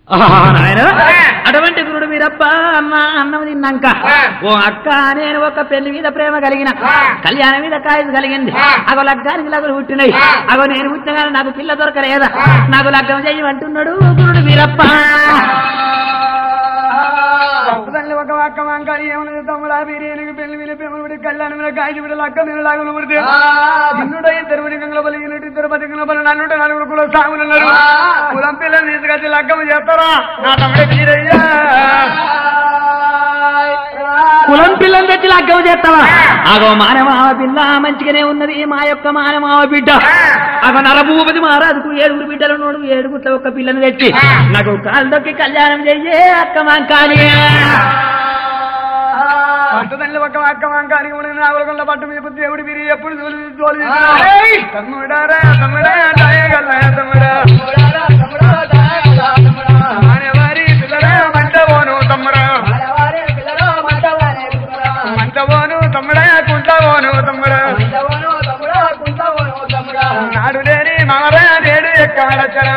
నాయన అటువంటి గురుడు వీరప్ప అన్న అన్నం తిన్నాక ఓ అక్క నేను ఒక పెళ్లి మీద ప్రేమ కలిగిన కళ్యాణం మీద కాయలు కలిగింది అగో లగ్గానికి లగ్గులు పుట్టినాయి అగో నేను పుట్టిన కానీ నాకు పిల్ల దొరకలేదా నాకు లగ్గం చెయ్యమంటున్నాడు గురుడు వీరప్ప తల్లి ఒక ఒక్క వంకాయ ఏమన్నది తమ్ముడా బిర్యానీకి పెళ్లి మీద పెమ్మడి కళ్యాణం మీద కాయకి బిడ్డ లక్క మీద లాగులు పుడితే ఇన్నుడు ఇద్దరు బలి బలి ఇన్నుడు ఇద్దరు బతికిన బలి నన్నుంటే నలుగురు కుల సాగులు ఉన్నారు కులం పిల్లలు తీసుకొచ్చి లగ్గం చేస్తారా నా తమ్ముడే వీరయ్యా కులం పిల్లని తెచ్చి లగ్గం చేస్తావా అగో మానమావ పిల్ల మంచిగానే ఉన్నది మా యొక్క మానమావ బిడ్డ అగో నరభూపతి మహారాజుకు ఏడుగురు బిడ్డలు నోడు ఏడుగుట్ల ఒక పిల్లని తెచ్చి నాకు కాలు దొక్కి కళ్యాణం చెయ్యే అక్క మాంకాని పట్టుదల్లి ఒక ఒక్క వంకానికి ఉండి నాగులకొండ పట్టు మీద దేవుడి బిరి ఎప్పుడు తోలి తోలి తమ్ముడారా తమ్ముడా దాయగల తమ్ముడా మానవారి పిల్లరా మంటవోను తమ్ముడా మంటవోను తమ్ముడా కుంటవోను తమ్ముడా నాడు లేని మారా నేడు ఎక్కాడచ్చరా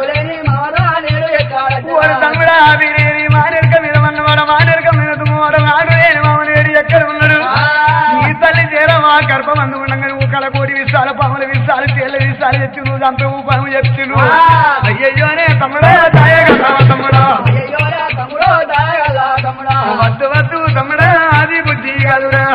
ఓరు తమ్ముడా బిరేని మానేరుక మీద మన్నవాడ మానేరుక మీద తుమ్మవాడ నాడు లేని మామనేడు ఎక్కడ ఉన్నాడు నీ తల్లి చేరమా గర్భమందు ఉండగా నువ్వు కలకోడి విస్తాలు పాముల విస్తాలు తేళ్ళ విస్తాలు ఎత్తి నువ్వు చంపే పాము చెప్తును అయ్యయ్యోనే తమ్ముడా దాయగలవా తమ్ముడా వద్దు వద్దు తమ్ముడా అది బుద్ధి కాదురా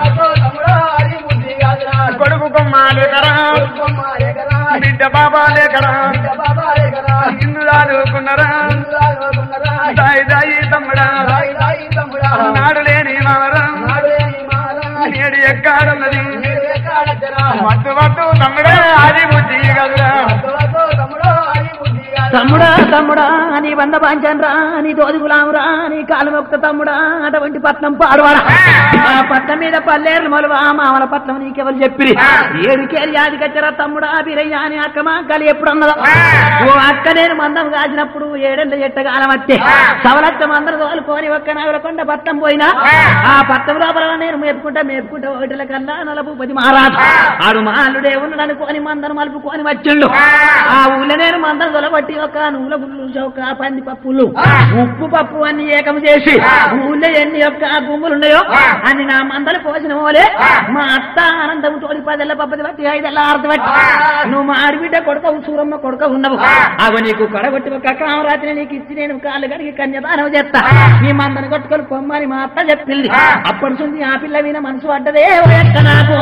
కొడుకు కొమ్మాలేకరా బిడ్డ బాబా లేకరా ఇల్లు రాదుకున్నరా దాయి దాయి తమ్ముడా నాడు లేని మావరా నేడు ఎక్కాడున్నది వద్దు వద్దు తమ్ముడా అది బుద్ధి కాదురా తమ్ముడా తమ్ముడా నీ బంద పాంచన్రా నీ దోది గులామురా నీ కాలు మొక్త తమ్ముడా అటువంటి పట్నం పాడువాడా ఆ పట్నం మీద పల్లేరు మొలవా మామల పట్నం నీకెవరు చెప్పిరి ఏడుకేరి యాది కచ్చరా తమ్ముడా బిరయ్య అని అక్క మా కలి ఎప్పుడు అన్నదా ఓ అక్క నేను మందం కాసినప్పుడు ఏడెళ్ళ ఎట్టగాలం వస్తే సవలత్త మందరు తోలుకొని ఒక్క నాగలకొండ పట్నం పోయినా ఆ పట్నం లోపల నేను మేపుకుంటా మేపుకుంటా ఒకటిల కన్నా నలభూపతి మహారాజు ఆడు మాలుడే ఉన్నాడు అనుకోని మందను మలుపుకొని వచ్చిండు ఆ ఊళ్ళో నేను మందను తొలబట్టి ఒక నూల గుళ్ళు చౌక పంది పప్పులు ఉప్పు పప్పు అన్ని ఏకం చేసి ఊళ్ళో ఎన్ని యొక్క గుమ్ములు ఉన్నాయో అన్ని నా మందలు పోసిన పోలే మా అత్త ఆనందం తోడి పదెల్ల పప్పది బట్టి ఐదెల్ల ఆరతి బట్టి నువ్వు మా ఆడబిడ్డ కొడుక సూరమ్మ కొడుక ఉన్నవు అవి నీకు కొడగొట్టి ఒక కామరాత్రి నీకు ఇచ్చి నేను కాళ్ళు కడిగి కన్యదానం చేస్తా నీ మందను కొట్టుకొని పొమ్మని మా అత్త చెప్పింది అప్పటి నుంచి ఆ పిల్ల విన మనసు పడ్డదే ఓ ఎక్క నాకు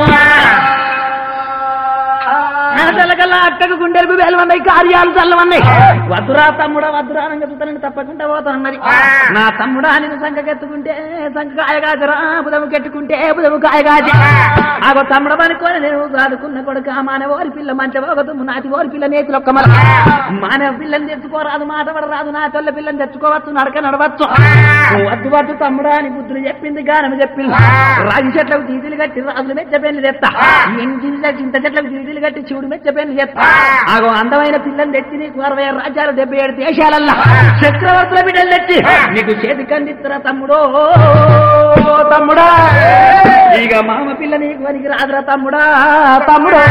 చల్లకల్లా అక్కకు గుండెలకు వేలమన్నాయి కార్యాలు చల్లమన్నాయి వద్దురా తమ్ముడా వద్దురా రంగ చూతానని తప్పకుండా పోతానన్నది నా తమ్ముడా నేను సంఖకెత్తుకుంటే సంఖ కాయగాజరా బుధము కెట్టుకుంటే బుధము కాయగాజి ఆగో తమ్ముడ పనుకొని నేను చదువుకున్న కొడుక మానవ ఓరి పిల్ల మంచి ఒక తుమ్ము నాటి ఓరి పిల్ల నేతి ఒక్క మల మానవ పిల్లని తెచ్చుకోరాదు మాట పడరాదు నా తొల్ల పిల్లని తెచ్చుకోవచ్చు నడక నడవచ్చు వద్దు వద్దు తమ్ముడా అని బుద్ధులు చెప్పింది గానం చెప్పింది రాగి చెట్లకు తీతులు కట్టి రాజులు మెచ్చ పెళ్లి తెస్తా ఇంటి చింత చెట్లకు తీతులు కట్టి శివుడు మెచ్చ పెళ్లి తెస్తా ఆగో అందమైన పిల్లని తెచ్చి నీకు అరవై ఆరు రాజ్యాలు డెబ్బై ఏడు దేశాలల్లా చక్రవర్తుల బిడ్డలు తెచ్చి నీకు చేతి కందిస్తురా తమ్ముడో తమ్ముడా ఇక మామ పిల్ల నీకు వనికి రాదురా తమ్ముడా తమ్ముడో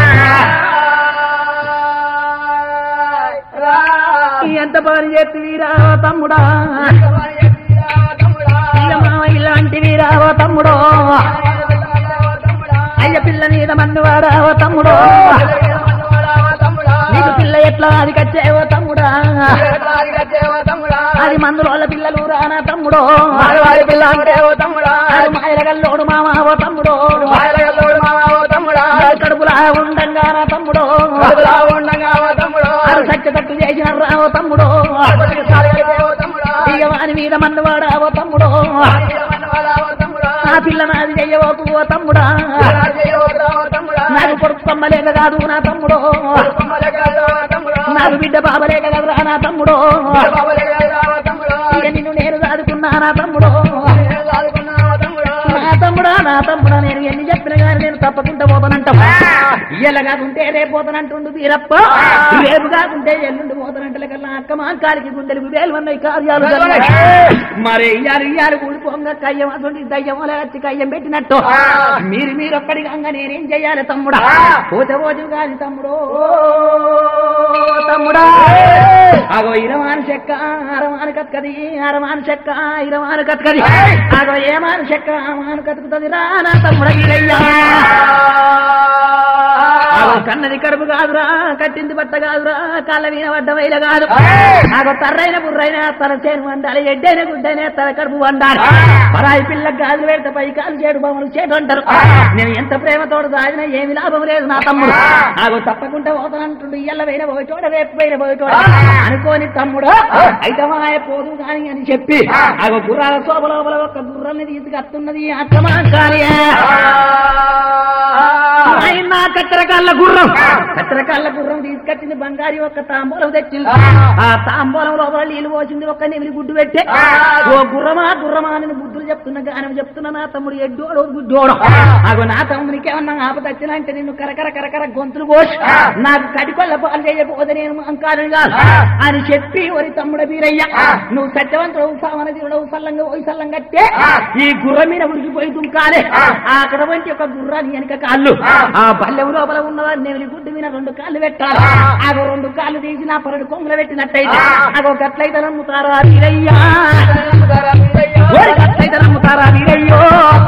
ఎంత పని చేతివిరా తమ్ముడా ఇక మామ ఇలాంటి వీరావో తమ్ముడో అయ్య పిల్ల మీద మన్నువాడావో తమ్ముడో నీకు పిల్ల ఎట్లా అది కచ్చేవో తమ్ముడా అది మందులోళ్ళ పిల్లలు రానా తమ్ముడో పిల్ల అంటే ఓ తమ్ముడా అది మాయలగల్లోడు మామావో తమ్ముడో తమ్ముడా కడుపులా ఉండంగానా తమ్ముడో ఉండగా ఓ తమ్ముడు అది సత్యతట్టు చేసిన రావో తమ్ముడో ఇక వాని మీద మన్నువాడావో తమ్ముడో ఆ పిల్ల నాది చెయ్యవోకు ఓ తమ్ముడా నాకు పొడుపు కొమ్మలేక కాదు నా తమ్ముడో నాకు బిడ్డ బాబలేక కదరా నా తమ్ముడో ఇక నిన్ను నేను సాదుకున్నా నా తమ్ముడో నా తమ్ముడా నా తమ్ముడా నేను ఎన్ని చెప్పిన కానీ నేను తప్పకుండా పోతానంటావు ఇయ్యల కాకుంటే రేపు పోతానంటుండు వీరప్ప రేపు కాకుంటే ఎల్లుండి పోతానంట గంటల కల్లా అక్క మాంకాలికి గుండెలకు వేలు ఉన్నాయి కార్యాలు జరిగాయి. మరి ఇయ్యాలు ఇయ్యాలు కూడిపోంగ కయ్యం అటువంటి దయ్యం వచ్చి కయ్యం పెట్టినట్టు మీరు మీరు ఒక్కడి గంగ నేనేం చెయ్యాలి తమ్ముడా పోతే పోతు కాదు తమ్ముడు తమ్ముడా అగో ఇరవాను చెక్క అరవాను కత్కది అరవాను చెక్క ఇరవాను కత్కది అగో ఏమాను చెక్క అరవాను కతుకుతుంది రా నా తమ్ముడ వీరయ్యా అగో కన్నది కడుపు కాదురా కట్టింది బట్ట కాదురా కాళ్ళ మీద పడ్డ వైల కాదు అగో తర్రైన బుర్రైన తన చేను వండాలి ఎడ్డైన గుడ్డైన తన కడుపు వండాలి పరాయి పిల్ల గాజులు పెడితే పై కాలు చేడు బొమ్మలు చేటు అంటారు నేను ఎంత ప్రేమతోడు సాగినా ఏమి లాభం లేదు నా తమ్ముడు ఆగో తప్పకుండా పోతానంటుండు ఇయ్యల పోయిన పోయిటోడ రేపు పోయిన పోయిటోడ అనుకోని తమ్ముడు అయితే మాయ పోదు కాని అని చెప్పి ఆగో గుర్రాల శోభ లోపల ఒక గుర్రాన్ని తీసుకొస్తున్నది అత్తమా కానీ ఆయన కత్తెరకాళ్ళ గుర్రం కత్తెరకాళ్ళ గుర్రం తీసుకొచ్చింది బంగారి ఒక తాంబూలం తెచ్చింది ఆ తాంబూలం లోపల నీళ్లు పోసింది ఒక్క నెమిలి గుడ్డు పెట్టే ఓ గుర్రమా గుర్రమా అని బుద్ధులు చెప్తున్నా గానం చెప్తున్నా నా తమ్ముడు ఎడ్డోడు గుడ్డోడు అగో నా తమ్మునికి ఏమన్నా ఆపద వచ్చినంటే నిన్ను కరకర కరకర గొంతులు కోసి నాకు కడికొల్ల పాలు చేయకపోతే నేను అంకాలని కాదు అని చెప్పి ఒరి తమ్ముడ వీరయ్య నువ్వు సత్యవంతుడు సామన దేవుడవు సల్లంగా పోయి సల్లం కట్టే ఈ గుర్రం మీద ఉడికిపోయి దుంకాలే ఆ అక్కడ వంటి ఒక గుర్రాన్ని వెనక కాళ్ళు ఆ పల్లెం లోపల ఉన్నవాడు నెమిలి గుడ్డు మీద రెండు కాళ్ళు పెట్టాలి అగో రెండు కాళ్ళు తీసి నా పరడు కొంగులు పెట్టినట్టయితే అగో గట్లయితే నమ్ముతారా వీరయ్యా ఓరి గట్లయితే నమ్ముతారా వీరయ్యో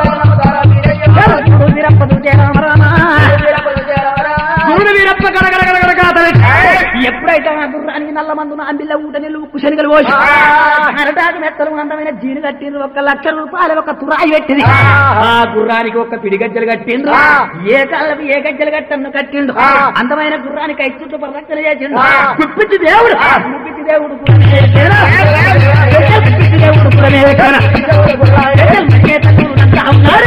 చూడు వీరప్ప చూచే రామ రామ గురుడు వీరప్ప గడగడ గడగడ కాతలెట్టి. ఎప్పుడైతే ఆ గుర్రానికి నల్ల మందున అంబిల్ల ఊట నీళ్ళు ఉక్కు శనిగలు పోసి అరటాకు మెత్తలు అందమైన జీను కట్టిండ్రు ఒక లక్ష రూపాయలు ఒక తురాయి పెట్టింది ఆ గుర్రానికి ఒక పిడి గజ్జలు కట్టిండ్రు ఏ కాళ్ళకి ఏ గజ్జలు కట్టను కట్టిండు అందమైన గుర్రానికి ఐదు చుట్టూ పరిరక్షణ చేసిండు గుప్పిచ్చి దేవుడు గుప్పిచ్చి దేవుడు కులమే ఎక్కరా? గుప్పిచ్చి దేవుడు కులమే ఎక్కరా? మరిగే తల్లుడు నంతా ఉన్నారు.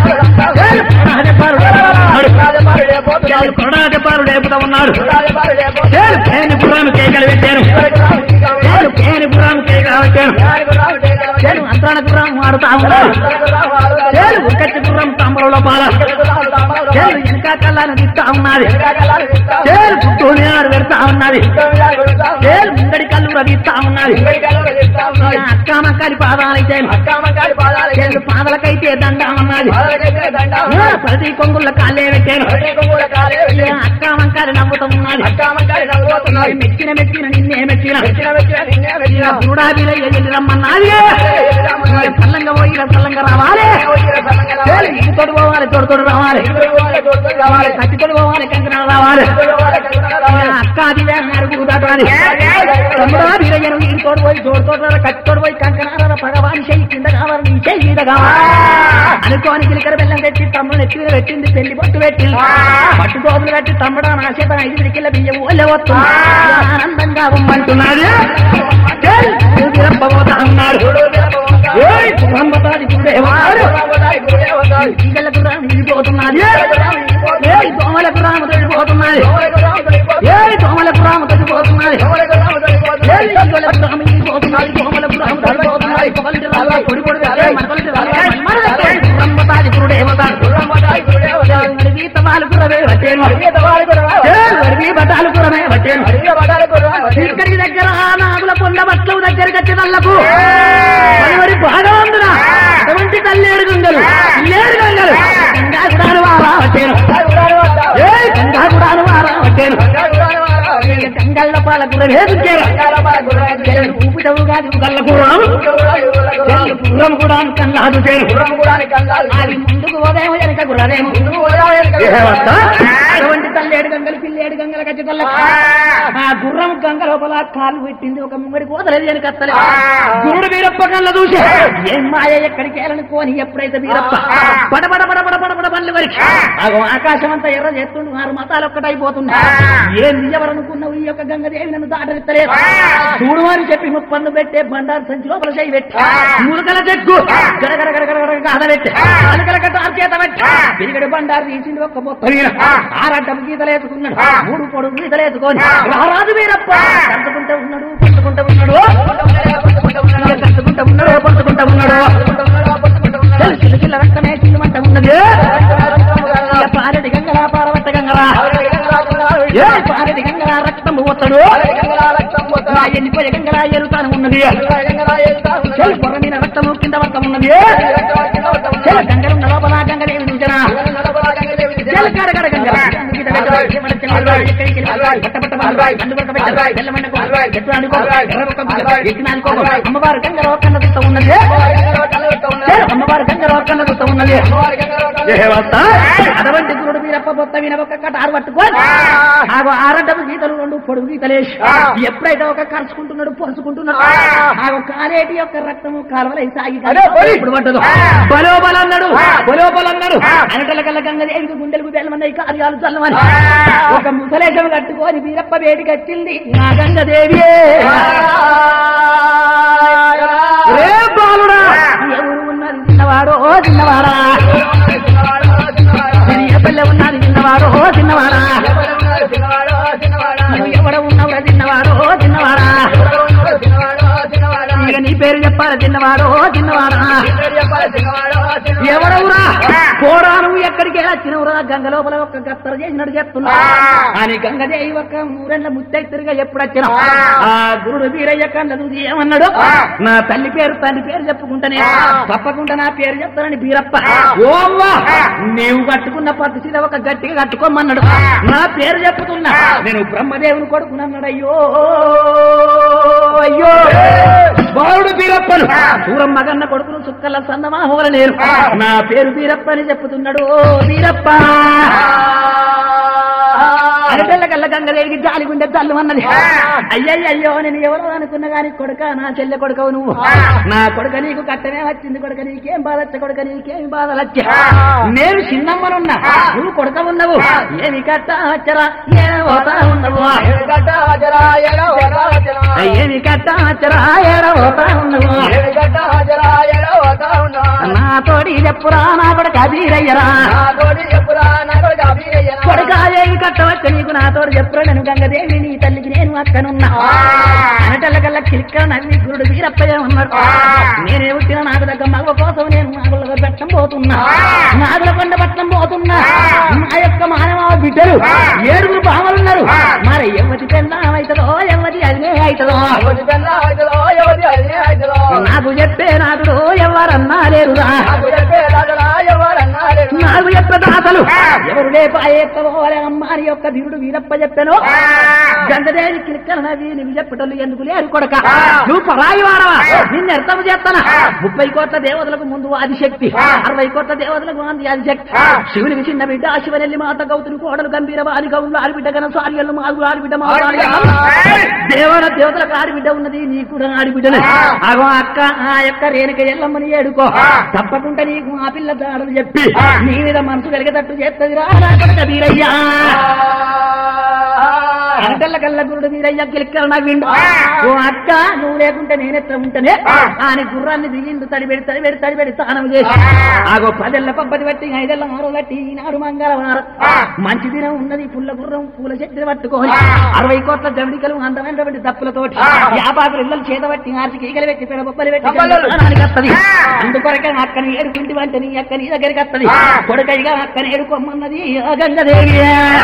రాజపారుడు కొరడాజపారు లేపుతా ఉన్నాడు నేను పేని పురాము కేకలు పెట్టాను నేను పేని పురాము కేకలు పెట్టాను నేను అంతరాణ గుర్రం ఆడుతా ఉన్నాడు నేను ఉక్కచ్చి గుర్రం తాంబరంలో పాల నేను వెనక కళ్ళను తీస్తా ఉన్నది నేను పుట్టూని ఆడు పెడతా ఉన్నది నేను ముంగడి కళ్ళు రవిస్తా ఉన్నది అక్క మక్కడి పాదాలైతే నేను పాదలకైతే దండ ఉన్నది ప్రతి కొంగుళ్ళ కాళ్ళే పెట్టాను అక్క వంకారి నవ్వుతా ఉన్నది మెచ్చిన మెచ్చిన నిన్నే మెచ్చిన గురుడాబిలో ఎల్లి రమ్మన్నది చల్లంగా పోయి చల్లంగా రావాలి ఇంటి తోడు పోవాలి తోడు తోడు రావాలి కత్తి తోడు పోవాలి కంకణ రావాలి అక్క అది అడుగు దాటాలి తమ్ముడా వీరయ్యను ఇంటి తోడు పోయి తోడు తోడు కత్తి తోడు పోయి కంకణ పగవాని చెయ్యి కింద కావాలి నీ చెయ్యి మీద కావాలి అనుకోని గిలికర బెల్లం తెచ్చి తమ్ముడు నెత్తి మీద పెట్టింది పెళ్లి బొట్టు పెట్టింది పట్టు గోపులు కట్టి తమ్ముడు నా చేత ఐదు దిక్కిల బియ్యం ఊళ్ళో వస్తుంది ఆనందంగా ఉమ్మంటున్నాడు వీరప్పబోతా అన్నాడు ఓయ్ బ్రహ్మతాది గురుడేవాడు ఈగలకు రాము వెళ్ళిపోతున్నది ఏయ్ దోమలకు రాము తడిపోతున్నది ఏయ్ దోమలకు రాము తడిపోతున్నది ఏయ్ ఈగలకు రాము వెళ్ళిపోతున్నది దోమలకు రాము తడిపోతున్నది కొబలిటి రాళ్ళ పొడి పొడి రాళ్ళ మనకొలిటి రాళ్ళ మనకొలిటి రాళ్ళ బ్రహ్మతాది గురుడేవతాడు వీత వాళ్ళు గురవే వచ్చేను వరివి బటాలు గురమే వచ్చేను ఇక్కడికి దగ్గర నాగుల పొండ బట్టలు దగ్గరికి వచ్చే వాళ్ళకు మరి బాగా ఉందిరా అటువంటి తల్లేడు గంగలు ఇల్లేడు గంగలు గంగా గుడాను వారా వచ్చేను ఏ గంగా గుడాను వారా వచ్చేను గంగళ్ళ పాల గురవే వచ్చేను ఊపిటవు కాదు గల్ల గుర్రం గుర్రం కూడా కల్లాదు చేను అది ముందుకు ఉదయం వెనక గుర్రదేమో అటువంటి తల్లేడు గంగలు పిల్లేడు గంగల గజ్జల ఆ గుర్రం గంగ లోపల కాలు పెట్టింది ఒక ముంగడి కోతలేదు వెనక అత్తలేదు గురుడు వీరప్ప కళ్ళ చూసి ఏం మాయ ఎక్కడికి వెళ్ళనుకోని ఎప్పుడైతే వీరప్ప పడబడ పడబడ పడబడ పనులు వరకు అగో ఆకాశం అంతా ఎర్ర చేస్తుండు ఆరు మతాలు ఒక్కటైపోతుంది ఏం ఎవరనుకున్నావు ఈ యొక్క గంగదేవి నన్ను దాటనిస్తలేదు చూడు అని చెప్పి ముప్పన్ను పెట్టే బండారు సంచి లోపల చేయి పెట్టి ములకల చెక్కు గడగడ గడగడ గడగడ గాథ పెట్టి అలకల కట్ట చేత పెట్టి పిరిగడి బండారు తీసింది ఒక్క మొత్తం ఆరాటం గీతలు వేసుకున్నాడు మూడు పొడు గీతలు వేసుకొని రారాజు వీరప్ప కంటుకుంటూ ఉన్నాడు పంచుకుంటూ ఉన్నాడు ఇక కంటుకుంటూ ఉన్నాడు పంచుకుంటూ ఉన్నాడు చిల్ల చిల్ల చిల్ల రక్తమే చిల్లమంట ఉన్నది ఇక పారెడి గంగరా పారవట్ట గంగరా ఏ పారెడి గంగరా రక్తము పోతాడు వెళ్ళిపోయే గంగరా ఎరుతాను ఉన్నది చెల్లి పొర మీద రక్తము కింద రక్తం ఉన్నది చెల్లి గంగలున్న లోపల గంగలేవి నుంచనా చెల్లి కడ కడ గంగ గీత పెట్టు, ఏమడ చెల్లి, ఎక్కడికి వెళ్ళి, పట్ట పట్ట బాలు, బండు పట్ట పెట్టు, బెల్లం వండుకో, ఎత్తు అనుకో, ఎర్ర పక్క బుగ్గ, ఎత్తిన అనుకో, అమ్మవారు గంగ రోకన్న దుత్త ఉన్నది చెల్లి, అమ్మవారు గంగ రోకన్న దుత్త ఉన్నది దేవత అటువంటి గురుడు మీరప్ప బొత్త విన ఒక కటారు పట్టుకొని ఆగో ఆరడ్డపు గీతలు రెండు పొడుగు గీతలేసి ఎప్పుడైతే ఒక కరుచుకుంటున్నాడు పొరుచుకుంటున్నాడు ఆగో కాలేటి యొక్క రక్తము కాలువలై సాగి అదే పోయి. ఇప్పుడు పడ్డదు బలోబల్ అన్నాడు బలోబల్ అన్నాడు అనటల కల్ల గంగదేవికి గుండెలకు బెల్లమన్నాయి కార్యాలు చల్లమని ఒక ముసలేశం కట్టుకొని వీరప్ప వేడికి వచ్చింది నా గంగదేవి రే బాలుడా ఎవరు ఉన్నది చిన్నవాడో చిన్నవాడా పల్లె ఉన్నది చిన్నవాడో చిన్నవాడా నువ్వు ఎవడ ఉన్నవరా చిన్నవాడో చిన్నవాడా ఇక నీ పేరు చెప్పాలి చిన్నవాడో చిన్నవాడా ఎవడవురా పోరా నువ్వు ఎక్కడికి వచ్చినవురా గంగ లోపల ఒక్క గత్తర చేసినట్టు చెప్తున్నా అని గంగదేవి ఒక్క మూరెండ్ల ముత్తైతురిగా ఎప్పుడు వచ్చినా ఆ గురుడు వీరయ్య కళ్ళ చూసి ఏమన్నాడు నా తల్లి పేరు తండ్రి పేరు చెప్పుకుంటానే తప్పకుండా నా పేరు చెప్తానని బీరప్ప ఓవ్వా నీవు కట్టుకున్న పద్ధతిలో ఒక గట్టిగా కట్టుకోమన్నాడు నా పేరు చెప్పుతున్నా నేను బ్రహ్మదేవుని కొడుకునన్నాడు అయ్యో అయ్యో బాలుడు బీరప్పను దూరం మగన్న కొడుకును చుక్కల సన్నమా హోల లేరు నా పేరు బీరప్ప అని చెప్పుతున్నాడు ఓ బీరప్ప అరటెల్ల కల్ల గంగదేవికి జాలి గుండె తల్లు అన్నది అయ్యయ్య అయ్యో నేను ఎవరో అనుకున్నా గాని కొడుక నా చెల్లె కొడుకవు నువ్వు నా కొడుక నీకు కట్టమే వచ్చింది కొడుక నీకేం బాధ వచ్చ కొడుక నీకేం బాధ వచ్చ నేను చిన్నమ్మనున్నా నువ్వు కొడుక ఉన్నావు ఏమి కట్ట వచ్చరా ఏ పోతా ఉన్నావు ఏమి కట్ట వచ్చరా ఏడ పోతా ఉన్నావు నా తోడి చెప్పురా నా కొడుక బీరయ్యరా కొడుక ఏమి కట్టవచ్చు నీకు నా తోడు చెప్పురా నేను గంగదేవి నీ తల్లికి నేను అక్కనున్నా అనటల్ల కల్లా కిలిక్క నవ్వి గురుడు వీరప్పయ్య ఉన్నాడు నేనే పుట్టిన నాకు దగ్గర మగ కోసం నేను నాగుల పట్టం పోతున్నా నాగుల కొండ పట్టం పోతున్నా నా యొక్క మానవ బిడ్డలు ఏడుగురు బామలున్నారు మరి ఎవరి పెళ్ళామవుతుందో ఎవరి అదినే అవుతుందో నాకు చెప్పే నాదుడు ఎవరన్నా లేరురా నాకు చెప్పే దాతలు ఎవరు లేపాయేత్తవో అమ్మారి యొక్క ధీరుడు వీరప్ప చెప్పాను గంగదేవి కిలిక్కల నవి నువ్వు చెప్పటలు ఎందుకు లేరు కొడక నువ్వు పరాయి వాడవా నిన్ను అర్థం చేస్తానా ముప్పై కోట్ల దేవతలకు ముందు ఆదిశక్తి అరవై కోట్ల దేవతలకు అంది ఆదిశక్తి శివునికి చిన్న బిడ్డ శివనెల్లి మాత గౌతుని కోడలు గంభీర వారి గౌళ్ళు ఆడిబిడ్డ గన సార్యలు మాగు ఆడిబిడ్డ మా దేవర దేవతలకు ఆడిబిడ్డ ఉన్నది నీ కూడా ఆడిబిడ్డనే అగో అక్క ఆ యొక్క రేణుక ఎల్లమ్మని ఏడుకో తప్పకుండా నీకు ఆ పిల్ల దాడలు చెప్పి నీ మీద మనసు కలిగేటట్టు చేస్తుంది రా నా కొడుక వీరయ్యా అనటల్ల కల్ల గురుడు వీరయ్య కిలిక్కల నవ్విండు ఓ అక్క నువ్వు లేకుంటే నేనెత్త ఉంటేనే ఆయన గుర్రాన్ని దిగిండు తడిబెడి తడిబెడి తడిబెడి స్నానం చేసి ఆగో పదెల్ల పబ్బది బట్టి ఐదెల్ల ఆరు బట్టి ఈనాడు మంగళవారం మంచి దినం ఉన్నది పుల్ల గుర్రం పూల చెట్టుని పట్టుకొని అరవై కోట్ల జమిడికలు అందమైనటువంటి తప్పులతోటి యాపాకులు ఇళ్ళలు చేత బట్టి ఆర్చి కీగలు పెట్టి పెడ బొబ్బలు పెట్టి స్నానానికి వస్తది అందుకొరకే అక్కని ఏడుకుంటి అంటే నీ అక్క నీ దగ్గరికి వస్తది కొడుకైగా అక్కని ఏడుకోమన్నది ఆ గంగదేవి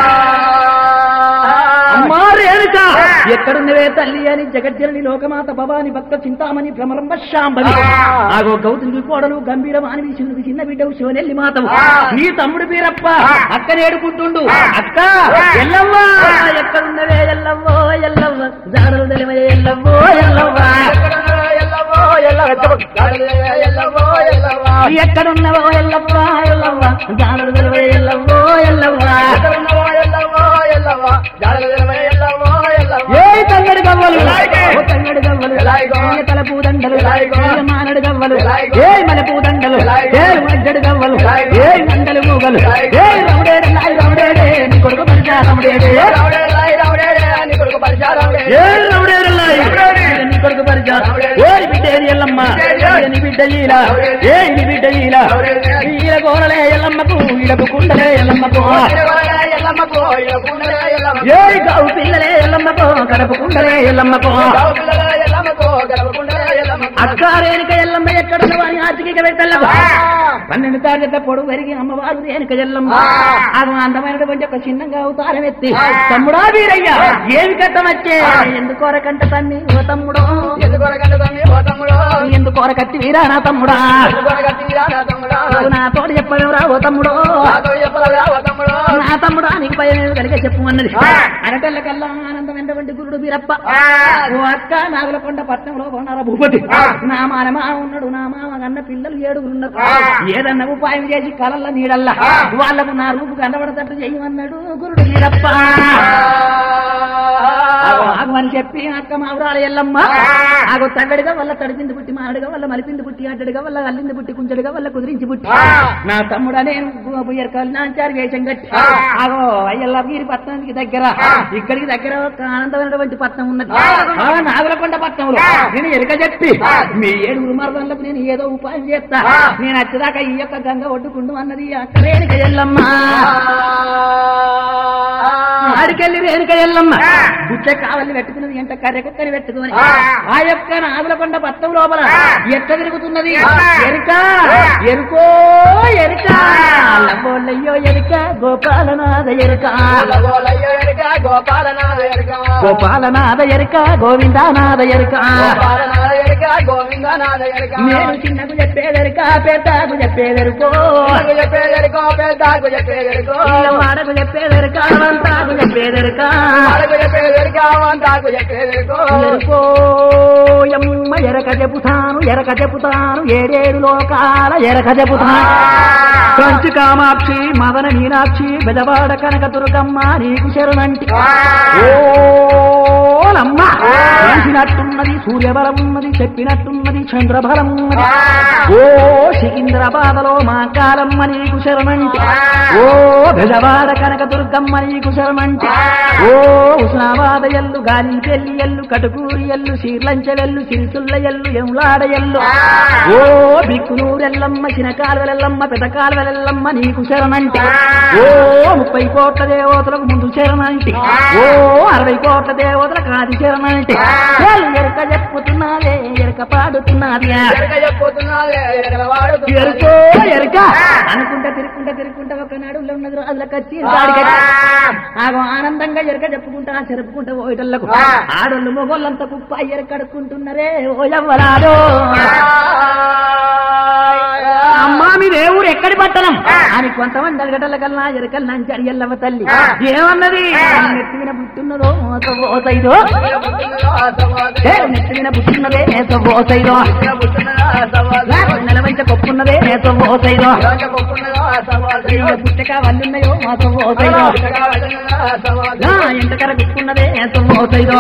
అమ్మా రేణుక ఎక్కడున్నవే తల్లి అని జగజ్జనని లోకమాత భవాని భక్త చింతామణి భ్రమరంబ శాంబవి ఆగో గౌతమి కోడలు గంభీర మానవి చిన్నది చిన్న బిడ్డవు శివనెల్లి మాతవు నీ తమ్ముడు బీరప్ప అక్క నేడుకుంటుండు అక్క ఎల్లవ్వ ఎక్కడున్నవే ఎల్లవ్వో ఎల్లవ్వ జాడలు తెలివే ఎల్లవ్వో ఎల్లవ్వ ఎక్కడున్నవో ఎల్లవ్వ ఎల్లవ్వ జాడలు తెలివే ఎల్లవ్వో ఎల్లవ్వ ఏ తంగడి గవ్వలు ఓ తంగడి గవ్వలు ఏ తల పూదండలు ఏ మానడు గవ్వలు ఏ మల పూదండలు ఏ మజ్జడు గవ్వలు ఏ మండలు మూగలు ఏ రౌడేడు నాయి రౌడేడే నీ కొడుకు పరిచా రౌడేడే ఏ రౌడేడు నాయి నీ కొడుకు పరిచా ఏ బిడ్డేది ఎల్లమ్మ ఏ నీ బిడ్డ ఈల ఏ నీ బిడ్డ ఈల ఈల గోరలే ఎల్లమ్మకు ఈలకు కుండలే ఎల్లమ్మకు ఏ గౌ పిల్లలే ఎల్లమ్మకో కడప కుండలే ఎల్లమ్మకో అక్క రేణుక ఎల్లమ్మ ఎక్కడ వారి ఆచిక పెట్టలేదు పన్నెండు తారీఖు పొడుగు పెరిగి అమ్మవారు రేణుక ఎల్లమ్మ అది అందమైనటువంటి ఒక చిన్నగా అవతారం ఎత్తి తమ్ముడా వీరయ్య ఏమి కట్టమచ్చే ఎందుకోరకంట తన్ని ఓ తమ్ముడో ఎందుకోరకట్టి వీరా నా తమ్ముడా నువ్వు నా తోడు చెప్పలేవురా ఓ తమ్ముడో నా తమ్ముడా నీకు భయం ఏమి కలిగే చెప్పు అన్నది అరటల్ల కల్లా ఆనందమైనటువంటి గురుడు వీరప్ప ఓ అక్క నాగులకొండ పట్నంలో ఉన్నారా భూపతి నా మానమా ఉన్నాడు నా మామ కన్న పిల్లలు ఏడుగురు ఉన్నారు ఏదన్నా ఉపాయం చేసి కలల్ల నీడల్లా వాళ్ళకు నా రూపు కనబడతట్టు చేయమన్నాడు గురుడు వీరప్ప ఆగో, ఆగు అని చెప్పి అక్క మావురాలు ఎల్లమ్మ ఆగో తగ్గడిగా వల్ల తడిపింది పుట్టి మాడుగా వల్ల మలిపింది పుట్టి అడ్డడిగా వల్ల అల్లింది పుట్టి కుంచడిగా వల్ల కుదిరించి పుట్టి నా తమ్ముడా నేను బుయ్యర్కాలు నాంచారు వేషం కట్టి ఆగో అయ్యల్లగిరి పట్టణానికి దగ్గర ఇక్కడికి దగ్గర ఒక ఆనందమైనటువంటి పట్నం ఉన్నది ఆ నాగులకొండ పట్నంలో నేను ఎరుక చెప్పి మీ ఏడుగురు మరదలకు నేను ఏదో ఉపాయం చేస్తా నేను వచ్చేదాకా ఈ యొక్క గంగ ఒడ్డుకుండు అన్నది అక్క రేణుక ఎల్లమ్మ ఆడికెళ్ళి రేణుక ఎల్లమ్మ బుచ్చ కావల్ని పెట్టుకున్నది ఎంట కర్రెకక్కని పెట్టుకుని ఆ యొక్క నాగులకొండ పట్టం లోపల ఎట్ట తిరుగుతున్నది ఎరుక ఎరుకో ఎరుక లవ్వోళ్ళయ్యో ఎరుక గోపాలనాథ ఎరుక గోపాలనాథ ఎరుక గోవిందానాథ ఎరుక నేను చిన్నకు చెప్పేదెరుక పెద్దకు చెప్పేదెరుకో వాడకు చెప్పేదెరుక వంతాకు చెప్పేదెరుక ఎరుకో ఎమ్మ ఎరక చెబుతాను ఎరక చెబుతాను ఏడేడు లోకాల ఎరక చెబుతాను కంచి కామాక్షి మదన మీనాక్షి బెదవాడ కనక దుర్గమ్మ నీకు శరణంటి ఓలమ్మ చేసినట్టున్నది సూర్యబలం ఉన్నది చెప్పినట్టున్నది చంద్రబలం ఉన్నది ఓ సికింద్రాబాదలో మా కాలమ్మ నీకు శరణంటి ఓ బెదవాడ కనక దుర్గమ్మ నీకు శరణంటి ఓ ఉస్నాబాద ఎల్లు గాలి పెళ్లి ఎల్లు కటుకూరి ఎల్లు శీర్లంచెలెల్లు సిరిసుల్ల ఎల్లు ఎములాడ ఎల్లు ఓ బిక్కునూరెల్లమ్మ చినకాలువెల్లమ్మ పెదకాలువెల్లమ్మ నీకు శరణంటి ఓ ముప్పై కోట్ల దేవతలకు ముందు శరణంటి ఓ అరవై కోట్ల దేవతలకు ఆది శరణంటి వాళ్ళు ఎరక చెప్పుతున్నావే ఎరక పాడుతున్నది ఎరుకో ఎరుక అనుకుంటా తిరుక్కుంటా తిరుక్కుంటా ఒక నడులో ఉన్నది రాజులకు వచ్చి దాడికి ఆగో ఆనందంగా ఎరక చెప్పుకుంటా చెరుపుకుంటా ఓయటల్లకు ఆడోళ్ళు మొగోళ్ళంతా కుప్ప ఎరకడుకుంటున్నారే ఓ ఎవ్వరాడో అమ్మా మీ దేవుడు ఎక్కడి పట్టణం అని కొంతమంది అడగటల కల్లా ఎరకల్ నంచి అడిగల్లమ్మ తల్లి ఏమన్నది నెత్తిన పుట్టున్నదో ఓసైదో నెత్తిన పుట్టున్నదే నేతో ఓసైదో నెలవంచ కొప్పున్నదే నేతో ఓసైదో పుట్టక వల్లున్నాయో మాతో ఓసైదో ఎంతకర గుట్టున్నదే నేతో ఓసైదో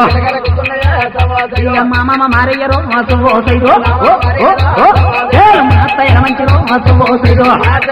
మా మామ మారయ్యరో మాతో ఓసైదో మా అత్తయ్య మంచిరో మాతో ఓసైదో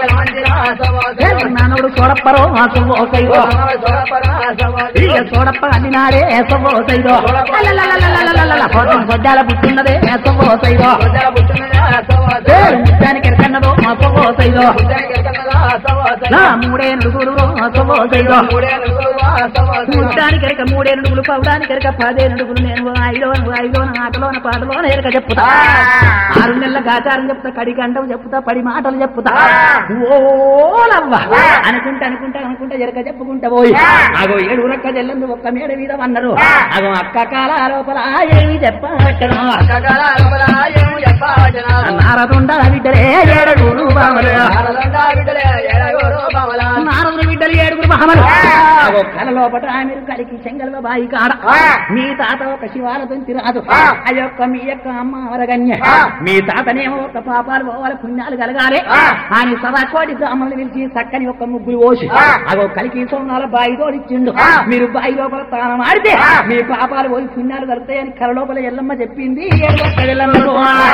నానుడు చూడప్పరో మాతో ఓసైదో ఇక చూడప్ప అన్నినాడే ఏసవోసైదో పొద్దాల పుట్టిన్నదే ఏసవోసైదో ముత్యానికి ఎరకన్నదో మాసవోసైదో నా మూడే నుడుగులు మాసవోసైదో ముత్యానికి ఎరక మూడే నుడుగులు పౌడానికి ఎరక పదే నుడుగులు నేను ఐదోన ఐదోన ఆటలోన పాటలోన ఎరక చెప్తా ఆరు నెలల గాచారం చెప్తా కడి గంటలు చెప్తా పడి మాటలు చెప్తా ఓలవ్వ అనుకుంటా అనుకుంటా అనుకుంటా ఎరక చెప్పుకుంటా పోయి అగో ఏడు రక్క చెల్లందు ఒక్క మేడ మీద అన్నారు అగో అక్క కాల లోపల ఏమి చెప్పట్టను నారదుండ బిడ్డలే ఏడుగురు బామలు నారదుని బిడ్డలు ఏడుగురు బామలు అగో కల లోపల మీరు కలికి చెంగల్వ బాయి కాడ మీ తాత ఒక శివాలతో రాదు అయ్యొక్క మీ యొక్క అమ్మ వరగన్య మీ తాతనేమో ఒక పాపాలు పోవాలి పుణ్యాలు కలగాలి అని సదా కోటి బ్రాహ్మణులు పిలిచి చక్కని ఒక ముగ్గురు పోసి అగో కలికి సోనాల బాయి తోడిచ్చిండు మీరు బాయి లోపల తానం ఆడితే మీ పాపాలు పోయి పుణ్యాలు కలుగుతాయని కల లోపల ఎల్లమ్మ చెప్పింది ఏడుగొక్క ఎల్లమ్మకు.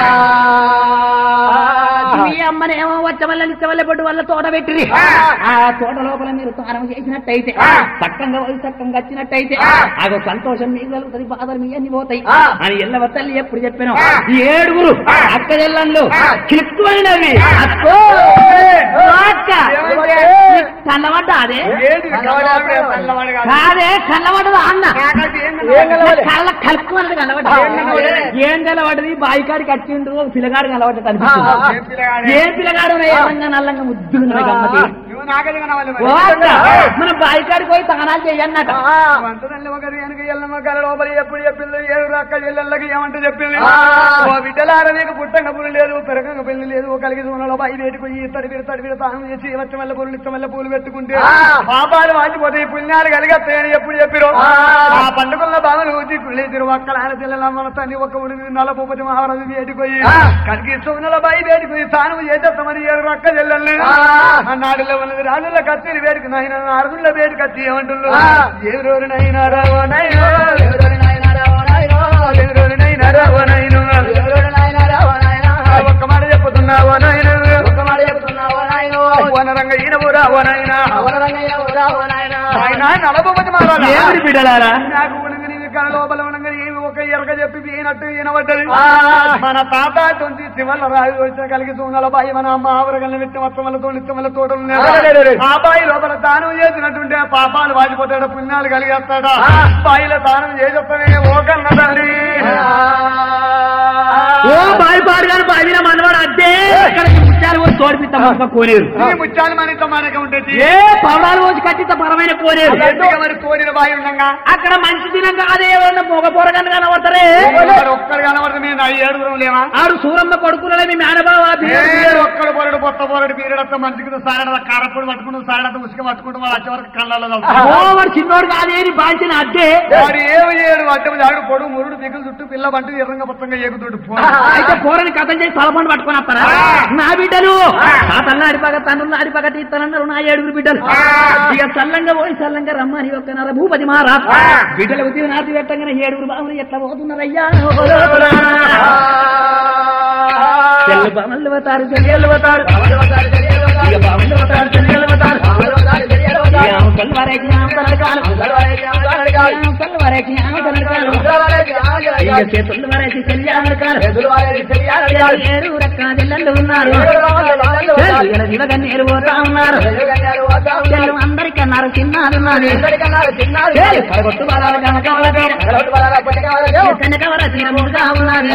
మీ అమ్మనేమో వచ్చ వల్ల నిత్య వల్ల పొట్టు వల్ల తోట పెట్టిరి ఆ తోట లోపల మీరు తానం చేసినట్టయితే చక్కంగా పోయి చక్కంగా వచ్చినట్టయితే అగో సంతోషం మీకు కలుగుతుంది బాధలు మీ అన్ని పోతాయి అని ఎల్లవ తల్లి ఎప్పుడు చెప్పాను ఏడుగురు అక్క ఎల్లంలో చిక్కువైనవి అక్కో అక్క ఏమంటే? కన్నబడ్డ అదే ఏంటి కలవాడు తెల్లవాడు కాదు. కాదే కన్నబడ్డది అన్న నాకైతే ఏం ఏం కలవాలి? కలవాలి? కళ్ళ కలుపుకున్నది కనబడ్డ ఏం కనబడ్డది? ఏం కలబడ్డది బాయికాడికి వచ్చిండు ఒక పిల్లగాడు కనబడ్డది ఆ, అనిపిస్తుంది ఆ. ఏం పిల్లగాడే? ఏ పిల్లగాడు ఎర్రంగా నల్లంగా ముద్దుగా గమ్మతి నువ్వు నాకైతే కనవాలి మరి. ఓ అక్క, మన బాయికాడికి పోయి తానాలు చెయ్యన్నట వంటదండ్రి ఒకరు వెనక ఎల్లమ్మ కల లోపల ఎప్పుడు చెప్పింది ఏడు అక్క చెల్లెళ్ళకి ఏమంటే చెప్పింది ఆ. ఓ బిడ్డలార నీకు పుట్టంగ పుల్లి లేదు పెరగంగ పెళ్లి లేదు ఓ కలిగి సూనలో బయట వేటుకు ఈ తడిపిడి తడిపిడి తాను చేసి వచ్చి మల్ల పూలు నిత్య మల్ల పూలు పెట్టుకుంటే ఆ. పాపాలు వాచిపోతే ఈ పుణ్యాలు కలిగస్తాయని ఎప్పుడు చెప్పిరు ఆ. ఆ పండుగల బావలు ఊచి కుళ్ళేసిరు ఒక్కల ఆయన చెల్లెల మన తండ్రి ఒక్క ఉడికి నలభూపతి మహారాజు వేటిపోయి ఆ. కలిగి సూనల బయ వేటిపోయి తాను చేసేస్తామని ఏడు అక్క చెల్లెల్ని ఆ. నాడులో ఉన్నది రాజుల కత్తిరి వేడికి నాయన అరదుల వేడి కత్తి ఏమంటున్నారు ఆ. ఎవరెవరు నైనా రావో నైనా ఎవరోడు నాయనా రావో నాయనో, ఎవరెవరు నైనా రావో నైనా ఎవరోడు నాయనా రావో నాయనా, ఒక్క మాట చెప్పుతున్నావో నైనా ఒక్క మాట చెప్తున్నావో నాయనో, వనరంగ ఈనవు రావో నైనా ఎవరరంగయ్య రావో నాయనా, ఆయన నలభూపతి మహారాజా ఏమిటి బిడ్డలారా నాకు ఉనగ నీవి కళ లోపల ఉనగ ఏమి ఒక ఎరగ చెప్పి పోయినట్టు వినబడ్డది ఆ. మన తాత తొంది శివల్ల రాజు వచ్చిన కలిగి సూనల బాయి మన అమ్మ ఆవరగల్ని విత్త మొత్తమలతో నిత్యమల తోటలు అరెరెరెరె. ఆ బాయి లోపల దానం చేసినట్టుంటే పాపాలు వాజిపోతాడు పుణ్యాలు కలిగేస్తాడా ఆ. బాయిలో దానం చేసేస్తానే ఓ కన్న తండ్రి ఓ బాయి పాడు కానీ బావి మనవాడు అద్దే ఇక్కడికి ముత్యాలు పోసి తోడిపిస్తాం కోనేరు ఈ ముత్యాలు మనతో మనకి ఉంటుంది ఏ పవడాలు పోసి కట్టిత పరమైన కోనేరు ఎందుకు మరి కోరిన బాయి ఉండగా అక్కడ మంచి దినంగా అదే ఎవరన్నా మొగ పొరగని కనబడతారే మరి ఒక్కరు కనబడితే మేము ఐదు ఏడుగురం లేవా ఆడు సూరమ్మ కొడుకులే మీ మేనబావ ఏడు ఒక్కడు పొరడు పొత్త పొరడు పీరియడంతా మనిషికి సారడ కారప్పుడు పట్టుకుంటూ సారడ ఉసుక పట్టుకుంటూ వాళ్ళు వచ్చే వరకు కళ్ళలో తగులుతారు. ఓ వాడు చిన్నోడు కాదేని బాంచిన అద్దే వాడు ఏమి చేయడు అడ్డం జాడు పొడు మురుడు దిగులు చుట్టూ పిల్ల బంటు ఎర్రంగా మొత్తంగా ఏగుతుంటు అయితే పోరని కథం చేసి తలపండు పట్టుకొని వస్తారా నా బిడ్డలు ఆ తల్ల అడిపగ తండ్రులు అడిపగ తీస్తానన్నారు నా ఏడుగురు బిడ్డలు ఇక చల్లంగా పోయి చల్లంగా రమ్మని ఒక నర భూపతి మహారాజ్ బిడ్డల ఉద్యోగ నాటి పెట్టంగానే ఏడుగురు బాబులు ఎట్లా పోతున్నారయ్యా చెల్లు బామలు పోతారు చెల్లెళ్ళు పోతారు ఇక బామలు పోతారు చెల్లెళ్ళు పోతారు ఇక ఆమె వరకు ఆమె కాలం ఆమె వరకు ఆమె కాలం ఇక చేతులు వరకు చెల్లి కాలం ఏడు రక్క చెల్లెళ్ళు ఉన్నారు చెల్లు ఇవగన్నేరు పోతా ఉన్నారు చెల్లు అందరికి అన్నారు చిన్నారున్నది చెల్లు పడగొట్టు బలాలు కనకాల కనకవర తీరముగా ఉన్నది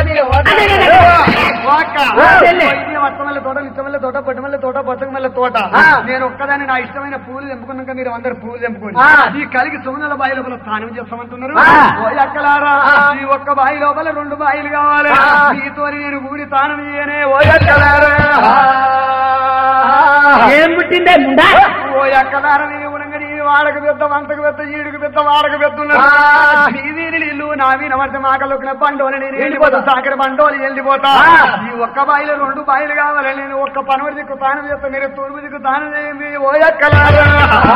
చెల్లె. వత్తమల్ల తోట నిత్యమల్ల తోట పట్టుమల్ల తోట బతుకమల్ల తోట ఆ. నేను ఒక్కదాన్ని నా ఇష్టమైన పూలు తెంపుకున్నాక మీరు అందరు పూలు తెంపుకోండి ఆ. ఈ కలిగి సోనల బాయి లోపల స్నానం చేస్తామంటున్నారు ఆ. ఓ ఎక్కలారా ఆ. ఈ ఒక్క బాయి లోపల రెండు బాయిలు కావాలి ఆ. మీతో నేను కూడి స్నానం చేయనే ఓ ఎక్కలారా ఏం పుట్టిందే ముందా ఓ ఎక్కలారా నీ ఉనంగా నీ వాడకు పెద్ద వంటకు పెద్ద ఈడుకు పెద్ద వాడకు పెద్ద ఉన్నారు ఆ. నీ వీని నీళ్ళు నా వీన పడితే మాకలొకిన బండోలు నేను వెళ్ళిపోతా సాకర బండోలు వెళ్ళిపోతా ఆ. ఈ ఒక్క బాయిలో రెండు బాయిలు కావాలి నేను ఒక్క పనుడి దిక్కు తాను చేస్తా మీరు తూర్పు దిక్కు తాను చేయండి ఓ ఎక్కలారా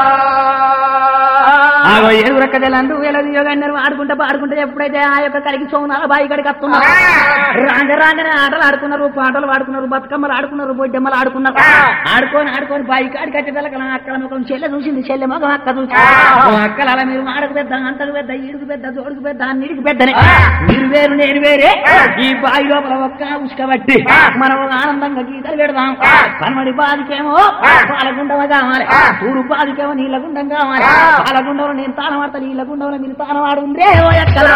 ఆగో ఏడు రక్క తెల్లందు ఎలది యోగన్నారు ఆడుకుంటా పాడుకుంటా ఎప్పుడైతే ఆ యొక్క కలిగి సోనాల బాయి కడికి వస్తున్నారు రాంగ రాంగనే ఆటలు ఆడుకున్నారు పాటలు ఆడుకున్నారు బతుకమ్మలు ఆడుకున్నారు బొడ్డమ్మలు ఆడుకున్నారు ఆడుకొని ఆడుకొని బాయి కాడికి వచ్చేటల్ల అక్కడ ముఖం చెల్లె చూసింది చెల్లె ముఖం అక్క చూసి ఓ అక్కలు అలా మీరు ఆడకు పెద్ద అంతకు పెద్ద ఈడుకు పెద్ద జోడుకు పెద్ద అన్నిటికి పెద్దనే మీరు వేరు నేను వేరే ఈ బాయి లోపల ఒక్క ఉసుక బట్టి మనం ఆనందంగా గీతలు పెడదాం పనమడి బాధికేమో పాలగుండవ కావాలి తూరు బాధికేమో నీళ్ళ గుండం కావాలి పాలగుండంలో నేను తానం ఆడతా నీళ్ళ గుండంలో మీరు తానం ఆడుందే ఓ ఎక్కలా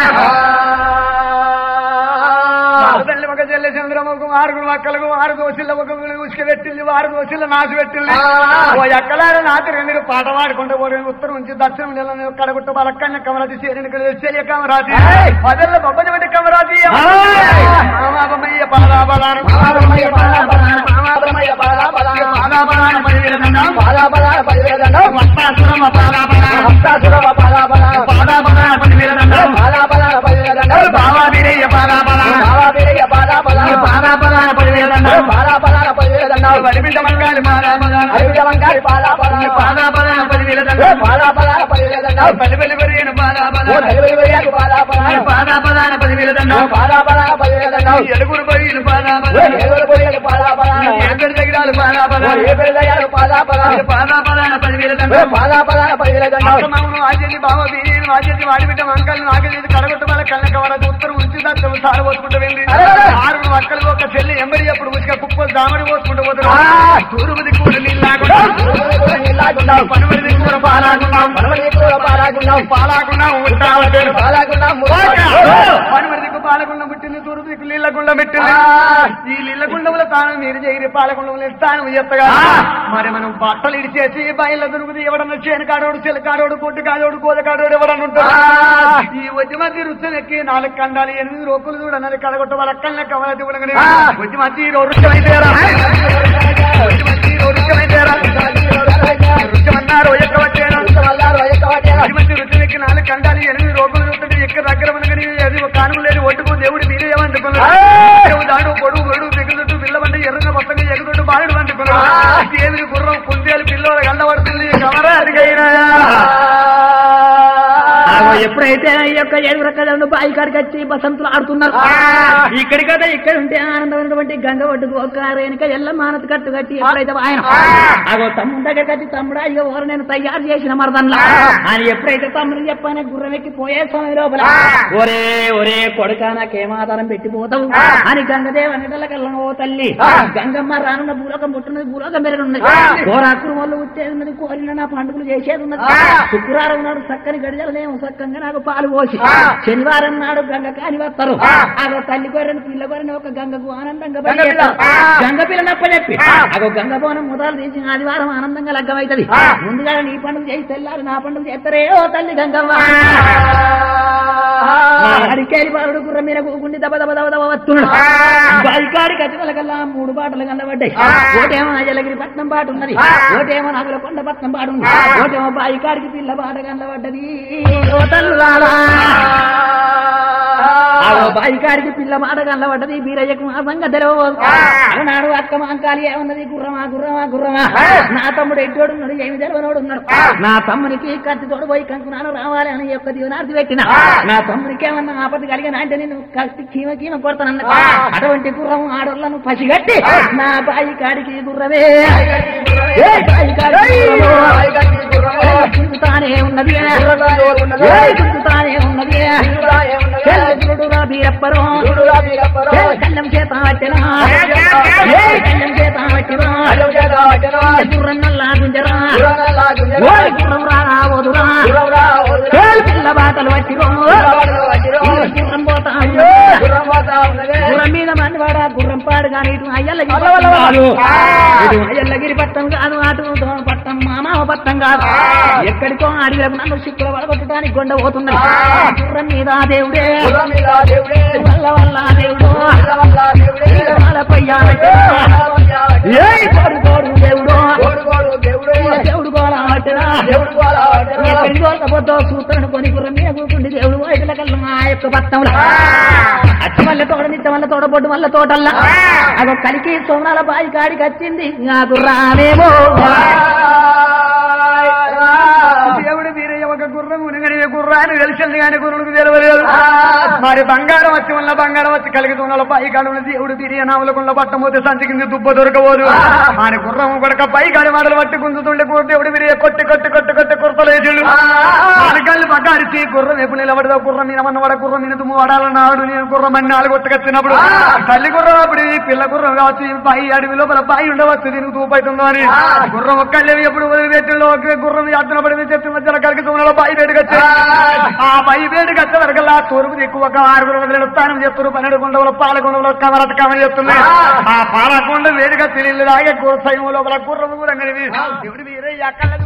తల్లి ఒక చెల్లె చంద్రముఖం ఆరుగురు అక్కలకు ఆరు దోశల ఒక ఉసుక పెట్టింది ఆరు దోశల నాసు పెట్టింది ఓ ఎక్కలార నాటి మీరు పాట పాడుకుంటూ పోయి ఉత్తరం నుంచి దక్షిణం నెల కడగుట్ట బలక్కన్న కమరాజి చేరిన చెలియ కమరాజి పదల్ల బొబ్బని వంటి కమరాజి మామయ్య పాదాబలాను మామాబ్రహ్మయ్య పాదాబలాన, మామాబ్రహ్మయ్య పాదాబలాన, పాదాబలాను పరివేదండం పాదాబలాన పరివేదండం, వత్తాసురమ పాదాబలాను హస్తాసురవ పాదాబలాన, పాదాబలాన పరివేదండం పాదాబలాన పరివేదండం, బావాబీరయ్య పాదాబలాను బావాబీరయ్య పాదాబలాన, పాదాబలాన పరివేదండం పాదాబలాన పరివేదండం, పరిమిత మంగాలి పాదాబలాను అరివిట వంకాయ పాదాబలాన, పాదాబలాన ఓ పరివేదండం పాదాబలాన పరివేదండం, పలివెలి వరియను ఓ పాదాబలాన నలుగురివయ్యకు పాదాబలాన, పాదాబలాన ఓ పరివేదండం పాదాబలాన పరివేదండం, ఎడుగురు బరియను ఓ పాదాబలాన ఏడుగురివయ్యకు పాదాబలాన, ఏడు దగ్గరాలు ఓ పాదాబలాన ఏడుగురివయ్యకు పాదాబలాన, పాదాబలాన ఓ పరివేదండం పాదాబలాన పరివేదండం, అత్తమామను ఆచేది బావ వీరిని ఆచేది వాడి బిడ్డ వంకలు నాకేది కడగొట్టు వాళ్ళ కళ్ళక వరకు ఉత్తరం ఉంచి దాంట్లో సారు పోసుకుంటూ వెళ్ళి అరే! ఆరుగురు అక్కలు ఒక చెల్లి ఎంబడి అప్పుడు ఉచిక కుప్పలు దామడి పోసుకుంటూ పోతున్నావు తూర్పు దిక్కుడు నీళ్ళాకుండా నీళ్ళాగున్నావు. పనుమడి దిక్కుడు పాలాకున్నాం పడవలి కూడా పారాగున్నావు. పాలాకున్నాం ఉంటావట్లేదు పారాగున్నావు. పనుమడి దిక్కు పాలకుండా పుట్టింది తూర్పు దిక్కు నీళ్ళకుండా పెట్టింది ఆ. ఈ నీళ్ళకుండముల తాను మీరు చేయరు పాలకుండములు తాను ఎత్తగా ఆ. మరి మనం బట్టలు ఇడిచేసి బయలు దొరుకుతుంది ఎవడన్నా చేను కాడోడు చెలు కాడోడు కొట్టు కాడోడు కోద కాడోడు ఎవడన్నా ఉంటాడు ఆ. ఈ వచ్చి మధ్య రుచి ఎక్కి నాలుగు కండాలి ఎనిమిది రోకులు చూడన్నది కడగొట్ట వాళ్ళ కళ్ళ కవలతి ఉడగని ఆ. వచ్చి మధ్య రుచమైతేరా వచ్చి మధ్య రుచమైతేరా రుచమన్నారు ఎక్కడ వచ్చాను వచ్చి మధ్య రుచి ఎక్కి నాలుగు కండాలి ఎనిమిది రోకులు చూస్తుంటే ఎక్కడ దగ్గర ఉండగని అది ఒక కానుక లేదు ఒట్టుకు దేవుడు మీరే ఏమంటుకున్నాడు ఆ. దేవుడు దాడు పొడుగు పొడుగు పిగులుట్టు పిల్లబండి ఎర్రగా మొత్తంగా ఎగుతుంటూ బాలుడు అంటుకున్నాడు ఆ. దేవి గుర్రం కుందేలు పిల్లలు గండబడుతుంది కమరా అదిగైనా ఆగో ఎప్పుడైతే ఈ యొక్క ఏడుగురు కథలను బాయి కాడికి వచ్చి బసంతులు ఆడుతున్నారు ఆ. ఇక్కడి కదా ఇక్కడ ఉంటే ఆనందమైనటువంటి గంగ ఒడ్డుకు ఒక రేణుక ఎల్ల మానత కట్టు కట్టి ఎప్పుడైతే ఆయన ఆ. ఆగో తమ్ముడు దగ్గర కట్టి తమ్ముడా ఇక ఓరు నేను తయారు చేసిన మరదన్లా ఆ. అని ఎప్పుడైతే తమ్ముడు చెప్పానే గుర్రం ఎక్కి పోయే సమయం లోపల ఆ. ఒరే ఒరే కొడుక నాకేమాధారం పెట్టిపోతావు ఆ. అని గంగదేవ నిడలకల్లా ఓ తల్లి ఆ. గంగమ్మ రానున్న భూలోకం పుట్టినది భూలోకం పెరుగున్నది ఆ. కోరాకురు వల్ల వచ్చేది ఉన్నది కోరిన నా పండుగలు చేసేది ఉన్నది ఆ. శుక్రవారం నాడు చక్కని గడిజలనేమో చక్కంగా నాకు పాలు పోసి ఆ. శనివారం నాడు గంగ కాని వస్తారు ఆ. అగో తల్లి గొర్రెని పిల్ల గొర్రెని ఒక గంగకు ఆనందంగా గంగ పిల్ల. బయలుదేరుతారు. ఆ. గంగ పిల్ల నప్ప చెప్పి ఆ. అగో గంగ పోనం మొదలు తీసి ఆదివారం ఆనందంగా లగ్గమైతది ఆ. ముందుగా నీ పండుగ చేసి తెల్లారి నా పండుగ చేస్తారే ఓ తల్లి గంగవ్వ అడికేరి బాలుడు గుర్ర మీద కూకుండి దబ దబ దబ దబ వస్తున్నాడు ఆ. బైకాడికి వచ్చిన కల్లా మూడు పాటలు కనబడ్డాయి ఆ. ఒకటేమో అజలగిరి పట్నం పాట ఉన్నది ఆ. ఒకటేమో నగల కొండ పట్నం పాట ఉంది ఆ. ఒకటేమో బాయికాడికి పిల్ల పాట కనబడ్డది ఓ తల్లులారా ఆగో బాయికాడికి పిల్ల మాట కనబడ్డది బీరయ్యకు మా సంగ తెలియదు ఆ. అన్నాడు అక్క మాంకాలి ఏమన్నది గుర్రమా గుర్రమా గుర్రమా ఆ. నా తమ్ముడు ఎట్టోడు ఉన్నాడు ఏమి తెలియనోడు ఉన్నాడు ఆ. నా తమ్మునికి కత్తి తోడు పోయి కంకునాను రావాలి అని యొక్క దీవనార్థి పెట్టిన ఆ. నా తమ్మునికి ఏమన్నా ఆపద కలిగిన అంటే నేను కత్తి కీమ కీమ కొడతానన్న ఆ. అటువంటి గుర్రం ఆడోళ్ళను పసిగట్టి ఆ. నా బాయి కాడికి గుర్రమే ఏ బాయి కాడికి గుర్రము. ఏ చుంచుతానే ఉన్నది ఏ చుంచుతానే ఉన్నది చెల్లుడుగా బీరప్పరో ఏ కళ్ళం చేత పట్టినా ఏ కళ్ళం చేత పట్టినా గుర్రం నల్లా గుంజరా ఓ గుర్రం రా వదురా ఏ పిల్ల బాటలు పట్టిరో గుర్రం పోతా గుర్రం మీద మండివాడ గుర్రం పాడు కానీ ఇటు అయ్యల్లగిరి పట్టం కాదు ఇటు అయ్యల్లగిరి పట్టం కాదు అటు దోమ పట్టం మామావ పట్టం కాదు ఎక్కడికో అడిగినప్పుడు నన్ను శిక్కుల వడగొట్టడానికి గొండ పోతున్నది గుర్రం మీద దేవుడే వల్ల వల్ల దేవుడు వాళ్ళపయ్యా ఏ కోడు కోడు దేవుడు దేవుడు గోళ పట్టినా ఎక్కడికి పోకపోతే సూత్రను కొని గుర్రం మీద కూకుండి దేవుడు బయటల కల్లా ఆ యొక్క పట్టంలో అట్టి వల్ల తోడ నిత్య వల్ల తోడ బొడ్డు వల్ల తోటల్లా అదొక కలికి సోమనాల బాయి కాడికి వచ్చింది ఆ గుర్రానేమో దేవుడు మీరే ఒక గుర్రం ఉనిగని గుర్రాన్ని తెలిసింది కానీ గురుడికి తెలియలేదు మరి బంగారం వచ్చి వల్ల బంగారం వచ్చి కలిగి ఉన్న పై కాడు దేవుడు బిరియ నావులకున్న పట్టమోతే సంచి కింద దుబ్బ దొరకబోదు ఆయన గుర్రం కొడక పై కాడి మాటలు పట్టి గుంజుతుండే గు- దేవుడు బిరియ కొట్టి కొట్టి కొట్టి కొట్టి కుర్తలేచుడు నాలుగల్లు పగారిచి గుర్రం ఎప్పుడు నిలబడదా గుర్రం మీద మన వాడ గుర్రం మీద దుమ్ము వాడాలన్నాడు నేను గుర్రం అని నాలుగు కొట్టుకొచ్చినప్పుడు తల్లి గుర్రం అప్పుడు ఈ పిల్ల గుర్రం కావచ్చు ఈ బాయి అడవి లోపల బాయి ఉండవచ్చు దీనికి తూపైతుందో అని గుర్రం ఒక్కళ్ళేవి ఎప్పుడు వదిలిపెట్టిలో ఒక గుర్రం యాత్ర పడి చెట్టు మధ్యలో కలిగి తూనలో బాయి వేడికి వచ్చి ఆ బాయి వేడికి వచ్చే వరకు ఆ తూర్పు ఎక్కువ ఒక ఆరుగురు వదిలేడు స్నానం చేస్తారు పన్నెండు గుండవులు పాల గుండవులు కమరట కమర చేస్తున్నాయి ఆ పాలకొండ వేడిగా తెలియదు ఆగే సైవం లోపల గుర్రం కూడా దేవుడి మీరే ఎక్కడ